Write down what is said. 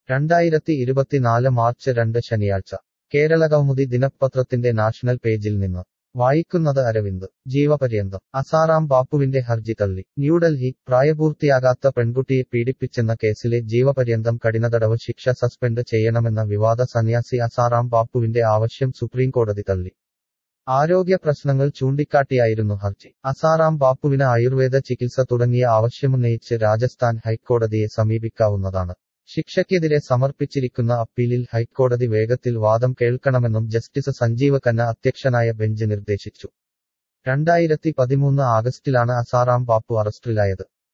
രണ്ടായിരത്തി ഇരുപത്തിനാല് മാർച്ച് രണ്ട് ശനിയാഴ്ച കേരള കൗമുദി ദിനപത്രത്തിന്റെ നാഷണൽ പേജിൽ നിന്ന് വായിക്കുന്നത് അരവിന്ദ് ജീവപര്യന്തം അസാറാം ബാപ്പുവിന്റെ ഹർജി തള്ളി ന്യൂഡൽഹി പ്രായപൂർത്തിയാകാത്ത പെൺകുട്ടിയെ പീഡിപ്പിച്ചെന്ന കേസിലെ ജീവപര്യന്തം കഠിനതടവ് ശിക്ഷ സസ്പെൻഡ് ചെയ്യണമെന്ന വിവാദ സന്യാസി അസാറാം ബാപ്പുവിന്റെ ആവശ്യം സുപ്രീംകോടതി തള്ളി ആരോഗ്യ പ്രശ്നങ്ങൾ ചൂണ്ടിക്കാട്ടിയായിരുന്നു ഹർജി അസാറാം ബാപ്പുവിന് ആയുർവേദ ചികിത്സ തുടങ്ങിയ ആവശ്യമുന്നയിച്ച് രാജസ്ഥാൻ ഹൈക്കോടതിയെ സമീപിക്കാവുന്നതാണ് ശിക്ഷയ്ക്കെതിരെ സമർപ്പിച്ചിരിക്കുന്ന അപ്പീലിൽ ഹൈക്കോടതി വേഗത്തിൽ വാദം കേൾക്കണമെന്നും ജസ്റ്റിസ് സഞ്ജീവ് ഖന്ന അധ്യക്ഷനായ ബെഞ്ച് നിർദ്ദേശിച്ചു രണ്ടായിരത്തി പതിമൂന്ന് ആഗസ്റ്റിലാണ് അസാറാം ബാപ്പു അറസ്റ്റിലായത്